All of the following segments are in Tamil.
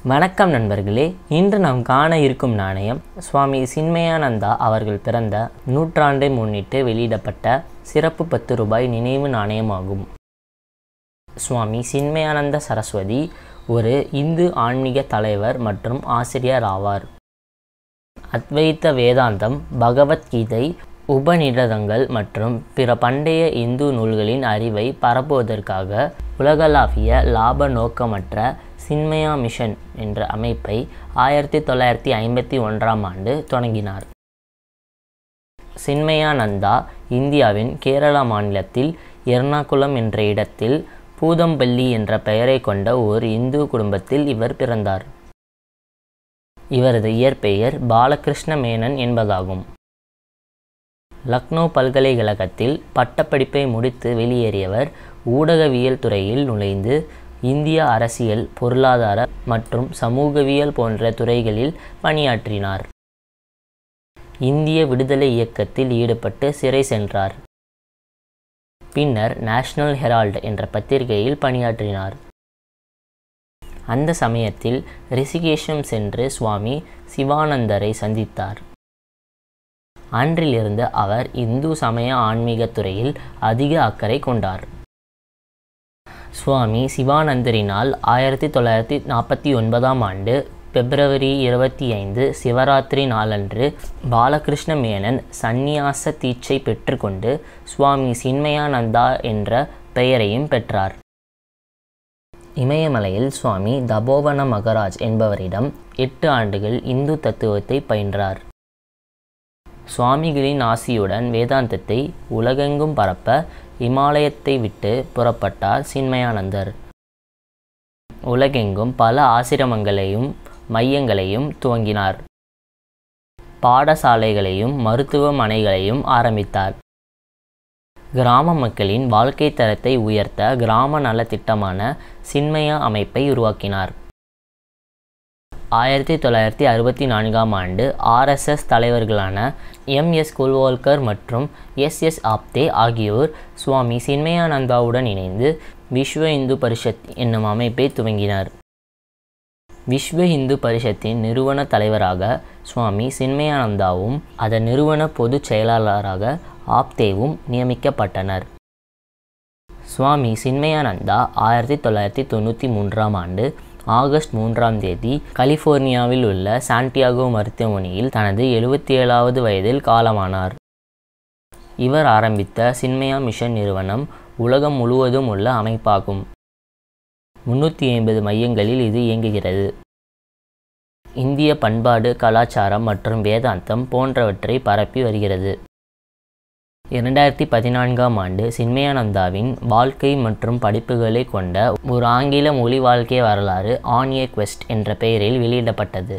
வணக்கம் நண்பர்களே இன்று நாம் காண இருக்கும் நாணயம் சுவாமி சின்மயானந்தா அவர்கள் பிறந்த நூற்றாண்டை முன்னிட்டு வெளியிடப்பட்ட சிறப்பு பத்து ரூபாய் நினைவு நாணயமாகும் சுவாமி சின்மயானந்த சரஸ்வதி ஒரு இந்து ஆன்மீக தலைவர் மற்றும் ஆசிரியர் ஆவார் அத்வைத்த வேதாந்தம் பகவத்கீதை உபநிடதங்கள் மற்றும் பிற பண்டைய இந்து நூல்களின் அறிவை பரப்புவதற்காக உலகளாவிய லாப நோக்கமற்ற சின்மயா மிஷன் என்ற அமைப்பை ஆயிரத்தி தொள்ளாயிரத்தி ஐம்பத்தி ஒன்றாம் ஆண்டு தொடங்கினார் சின்மயானந்தா இந்தியாவின் கேரளா மாநிலத்தில் எர்ணாகுளம் என்ற இடத்தில் பூதம்பள்ளி என்ற பெயரை கொண்ட ஓர் இந்து குடும்பத்தில் இவர் பிறந்தார் இவரது இயற்பெயர் பாலகிருஷ்ண மேனன் என்பதாகும் லக்னோ பல்கலைக்கழகத்தில் பட்டப்படிப்பை முடித்து வெளியேறியவர் ஊடகவியல் துறையில் நுழைந்து இந்திய அரசியல் பொருளாதார மற்றும் சமூகவியல் போன்ற துறைகளில் பணியாற்றினார் இந்திய விடுதலை இயக்கத்தில் ஈடுபட்டு சிறை சென்றார் பின்னர் நேஷனல் ஹெரால்டு என்ற பத்திரிகையில் பணியாற்றினார் அந்த சமயத்தில் ரிஷிகேஷம் சென்று சுவாமி சிவானந்தரை சந்தித்தார் அன்றிலிருந்து அவர் இந்து சமய ஆன்மீகத் துறையில் அதிக அக்கறை கொண்டார் சுவாமி சிவானந்தரினால் ஆயிரத்தி தொள்ளாயிரத்தி நாற்பத்தி ஒன்பதாம் ஆண்டு பிப்ரவரி இருபத்தி ஐந்து சிவராத்திரி நாளன்று பாலகிருஷ்ண மேனன் சந்நியாச தீட்சை பெற்றுக்கொண்டு சுவாமி சின்மயானந்தா என்ற பெயரையும் பெற்றார் இமயமலையில் சுவாமி தபோவன மகராஜ் என்பவரிடம் எட்டு ஆண்டுகள் இந்து தத்துவத்தை பயின்றார் சுவாமிகளின் ஆசியுடன் வேதாந்தத்தை உலகெங்கும் பரப்ப இமாலயத்தை விட்டு புறப்பட்டார் சின்மயானந்தர் உலகெங்கும் பல ஆசிரமங்களையும் மையங்களையும் துவங்கினார் பாடசாலைகளையும் மருத்துவமனைகளையும் ஆரம்பித்தார் கிராம மக்களின் வாழ்க்கை தரத்தை உயர்த்த கிராம நல திட்டமான சின்மயா அமைப்பை உருவாக்கினார் ஆயிரத்தி தொள்ளாயிரத்தி அறுபத்தி நான்காம் ஆண்டு ஆர்எஸ்எஸ் தலைவர்களான எம் எஸ் குல்வால்கர் மற்றும் எஸ் எஸ் ஆப்தே ஆகியோர் சுவாமி சின்மயானந்தாவுடன் இணைந்து விஸ்வ இந்து பரிஷத் என்னும் அமைப்பை துவங்கினார் விஸ்வ இந்து பரிஷத்தின் நிறுவன தலைவராக சுவாமி சின்மயானந்தாவும் அதன் நிறுவன பொதுச் செயலாளராக ஆப்தேவும் நியமிக்கப்பட்டனர் சுவாமி சின்மயானந்தா ஆயிரத்தி தொள்ளாயிரத்தி தொண்ணூற்றி மூன்றாம் ஆண்டு ஆகஸ்ட் மூன்றாம் தேதி கலிஃபோர்னியாவில் உள்ள சாண்டியாகோ மருத்துவமனையில் தனது எழுபத்தி ஏழாவது வயதில் காலமானார் இவர் ஆரம்பித்த சின்மயா மிஷன் நிறுவனம் உலகம் முழுவதும் உள்ள அமைப்பாகும் முன்னூற்றி ஐம்பது மையங்களில் இது இயங்குகிறது இந்திய பண்பாடு கலாச்சாரம் மற்றும் வேதாந்தம் போன்றவற்றை பரப்பி வருகிறது இரண்டாயிரத்தி பதினான்காம் ஆண்டு சின்மயானந்தாவின் வாழ்க்கை மற்றும் படிப்புகளை கொண்ட ஒரு ஆங்கில மொழி வாழ்க்கை வரலாறு ஆன் ஏ குவெஸ்ட் என்ற பெயரில் வெளியிடப்பட்டது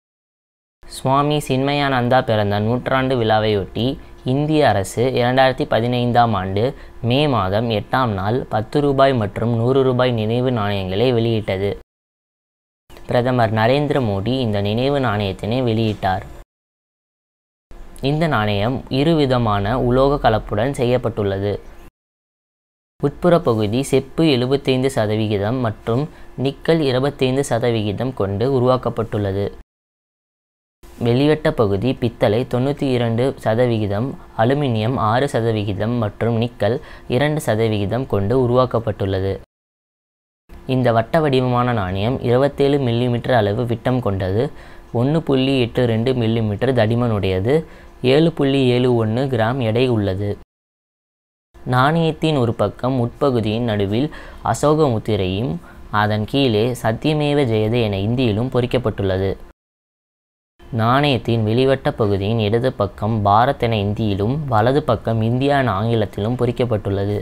சுவாமி சின்மயானந்தா பிறந்த நூற்றாண்டு விழாவையொட்டி இந்திய அரசு இரண்டாயிரத்தி பதினைந்தாம் ஆண்டு மே மாதம் எட்டாம் நாள் பத்து ரூபாய் மற்றும் நூறு ரூபாய் நினைவு நாணயங்களை வெளியிட்டது பிரதமர் நரேந்திர மோடி இந்த நினைவு நாணயத்தினை வெளியிட்டார் இந்த நாணயம் இருவிதமான உலோக கலப்புடன் செய்யப்பட்டுள்ளது உட்புற பகுதி செப்பு எழுபத்தைந்து சதவிகிதம் மற்றும் நிக்கல் இருபத்தைந்து சதவிகிதம் கொண்டு உருவாக்கப்பட்டுள்ளது வெளிவட்ட பகுதி பித்தளை தொண்ணூற்றி இரண்டு சதவிகிதம் அலுமினியம் ஆறு சதவிகிதம் மற்றும் நிக்கல் இரண்டு சதவிகிதம் கொண்டு உருவாக்கப்பட்டுள்ளது இந்த வட்ட வடிவமான நாணயம் இருபத்தேழு மில்லிமீட்டர் அளவு விட்டம் கொண்டது ஒன்று புள்ளி எட்டு ரெண்டு மில்லிமீட்டர் தடிமனுடையது ஏழு புள்ளி ஏழு ஒன்று கிராம் எடை உள்ளது நாணயத்தின் ஒரு பக்கம் உட்பகுதியின் நடுவில் அசோக முத்திரையும் அதன் கீழே சத்தியமேவ ஜெயதே என இந்தியிலும் பொறிக்கப்பட்டுள்ளது நாணயத்தின் வெளிவட்ட பகுதியின் இடது பக்கம் பாரத் என இந்தியிலும் வலது பக்கம் இந்தியா என ஆங்கிலத்திலும் பொறிக்கப்பட்டுள்ளது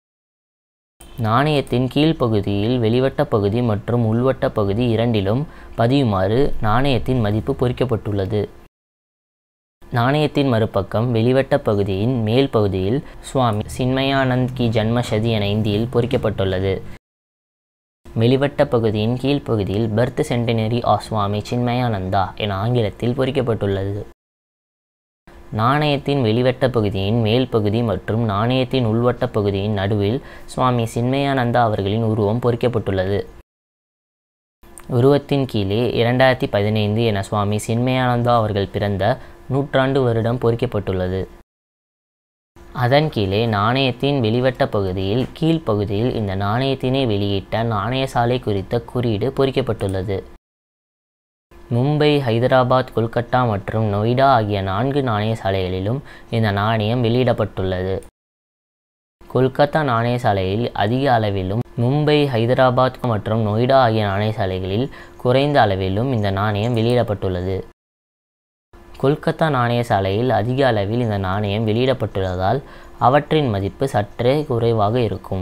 நாணயத்தின் கீழ்ப்பகுதியில் வெளிவட்ட பகுதி மற்றும் உள்வட்ட பகுதி இரண்டிலும் பதியுமாறு நாணயத்தின் மதிப்பு பொறிக்கப்பட்டுள்ளது நாணயத்தின் மறுபக்கம் வெளிவட்ட பகுதியின் மேல் பகுதியில் சுவாமி சின்மயானந்த் கி ஜன்மசதி என இந்தியில் பொறிக்கப்பட்டுள்ளது வெளிவட்ட பகுதியின் கீழ்ப்பகுதியில் birth centenary of Swami Chinmayananda என ஆங்கிலத்தில் பொறிக்கப்பட்டுள்ளது நாணயத்தின் வெளிவட்ட பகுதியின் மேல் பகுதி மற்றும் நாணயத்தின் உள்வட்ட பகுதியின் நடுவில் சுவாமி சின்மயானந்தா அவர்களின் உருவம் பொறிக்கப்பட்டுள்ளது உருவத்தின் கீழே இரண்டாயிரத்தி பதினைந்து என சுவாமி சின்மயானந்தா அவர்கள் பிறந்த நூற்றாண்டு வருடம் பொறிக்கப்பட்டுள்ளது அதன் கீழே நாணயத்தின் வெளிவட்ட பகுதியில் கீழ்ப்பகுதியில் இந்த நாணயத்தினை வெளியிட்ட நாணயசாலை குறித்த குறியீடு பொறிக்கப்பட்டுள்ளது மும்பை ஹைதராபாத் கொல்கத்தா மற்றும் நொய்டா ஆகிய நான்கு நாணயசாலைகளிலும் இந்த நாணயம் வெளியிடப்பட்டுள்ளது கொல்கத்தா நாணயசாலையில் அதிக அளவிலும் மும்பை ஹைதராபாத் மற்றும் நொய்டா ஆகிய நாணயசாலைகளில் குறைந்த அளவிலும் இந்த நாணயம் வெளியிடப்பட்டுள்ளது கொல்கத்தா நாணயசாலையில் அதிக அளவில் இந்த நாணயம் வெளியிடப்பட்டுள்ளதால் அவற்றின் மதிப்பு சற்றே குறைவாக இருக்கும்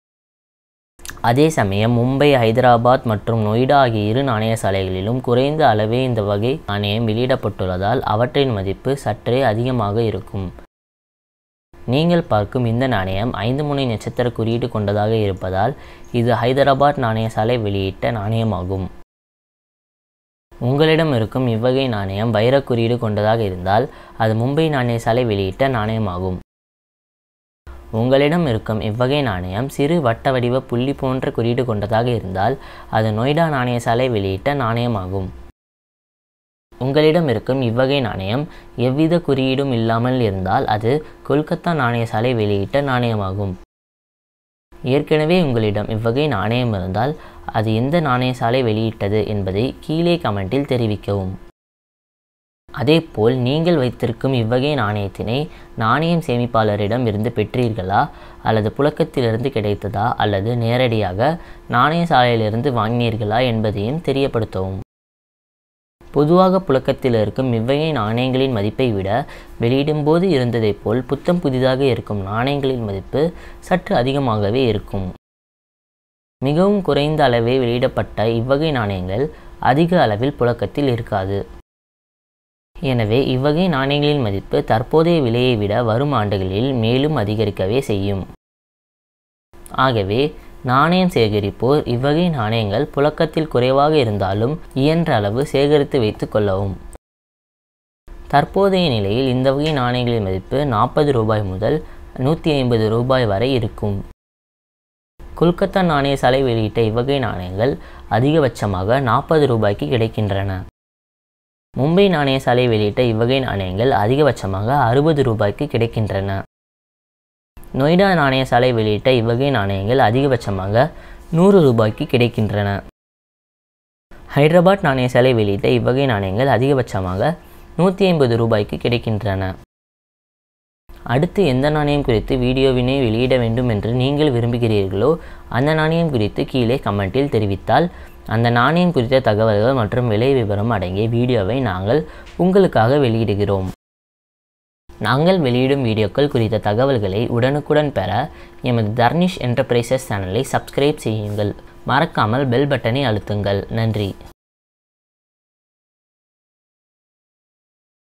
அதே சமயம் மும்பை ஹைதராபாத் மற்றும் நொய்டா ஆகிய இரு நாணயசாலைகளிலும் குறைந்த அளவே இந்த வகை நாணயம் வெளியிடப்பட்டுள்ளதால் அவற்றின் மதிப்பு சற்றே அதிகமாக இருக்கும் நீங்கள் பார்க்கும் இந்த நாணயம் ஐந்து முனை நட்சத்திர குறியீடு கொண்டதாக இருப்பதால் இது ஹைதராபாத் நாணயசாலை வெளியிட்ட நாணயமாகும் உங்களிடம் இருக்கும் இவ்வகை நாணயம் வைர குறியீடு கொண்டதாக இருந்தால் அது மும்பை நாணயசாலை வெளியிட்ட நாணயமாகும் உங்களிடம் இருக்கும் இவ்வகை நாணயம் சிறு வட்ட வடிவ புள்ளி போன்ற குறியீடு கொண்டதாக இருந்தால் அது நொய்டா நாணயசாலை வெளியிட்ட நாணயமாகும் உங்களிடம் இருக்கும் இவ்வகை நாணயம் எவ்வித குறியீடும் இல்லாமல் இருந்தால் அது கொல்கத்தா நாணயசாலை வெளியிட்ட நாணயமாகும் ஏற்கனவே உங்களிடம் இவ்வகை நாணயம் இருந்தால் அது எந்த நாணயசாலை வெளியிட்டது என்பதை கீழே கமெண்டில் தெரிவிக்கவும் அதேபோல் நீங்கள் வைத்திருக்கும் இவ்வகை நாணயத்தினை நாணயம் சேமிப்பாளரிடம் இருந்து பெற்றீர்களா அல்லது புழக்கத்திலிருந்து கிடைத்ததா அல்லது நேரடியாக நாணயசாலையிலிருந்து வாங்கினீர்களா என்பதையும் தெரியப்படுத்தவும் பொதுவாக புழக்கத்தில் இருக்கும் இவ்வகை நாணயங்களின் மதிப்பை விட வெளியிடும்போது இருந்ததைப் போல் புத்தம் புதிதாக இருக்கும் நாணயங்களின் மதிப்பு சற்று அதிகமாகவே இருக்கும் மிகவும் குறைந்த அளவே வெளியிடப்பட்ட இவ்வகை நாணயங்கள் அதிக அளவில் புழக்கத்தில் இருக்காது எனவே இவ்வகை நாணயங்களின் மதிப்பு தற்போதைய விலையை விட வரும் ஆண்டுகளில் மேலும் அதிகரிக்கவே செய்யும் ஆகவே நாணயம் சேகரிப்போர் இவ்வகை நாணயங்கள் புழக்கத்தில் குறைவாக இருந்தாலும் இயன்ற அளவு சேகரித்து வைத்து கொள்ளவும் தற்போதைய நிலையில் இந்த வகை நாணயங்களின் மதிப்பு நாற்பது ரூபாய் முதல் நூற்றி ஐம்பது ரூபாய் வரை இருக்கும் கொல்கத்தா நாணயசாலை வெளியிட்ட இவ்வகை நாணயங்கள் அதிகபட்சமாக நாற்பது ரூபாய்க்கு கிடைக்கின்றன மும்பை நாணயசாலை வெளியிட்ட இவ்வகை நாணயங்கள் அதிகபட்சமாக அறுபது ரூபாய்க்கு கிடைக்கின்றன நொய்டா நாணயசாலை வெளியிட்ட இவ்வகை நாணயங்கள் அதிகபட்சமாக நூறு ரூபாய்க்கு கிடைக்கின்றன ஹைதராபாத் நாணயசாலை வெளியிட்ட இவ்வகை நாணயங்கள் அதிகபட்சமாக நூற்றி ஐம்பது ரூபாய்க்கு கிடைக்கின்றன அடுத்து எந்த நாணயம் குறித்து வீடியோவினை வெளியிட வேண்டும் என்று நீங்கள் விரும்புகிறீர்களோ அந்த நாணயம் குறித்து கீழே கமெண்டில் தெரிவித்தால் அந்த நாணயம் குறித்த தகவல்கள் மற்றும் விலை விவரம் அடங்கிய வீடியோவை நாங்கள் உங்களுக்காக வெளியிடுகிறோம் நாங்கள் வெளியிடும் வீடியோக்கள் குறித்த தகவல்களை உடனுக்குடன் பெற எமது தர்னிஷ் என்டர்பிரைசஸ் சேனலை சப்ஸ்கிரைப் செய்யுங்கள் மறக்காமல் பெல் பட்டனை அழுத்துங்கள் நன்றி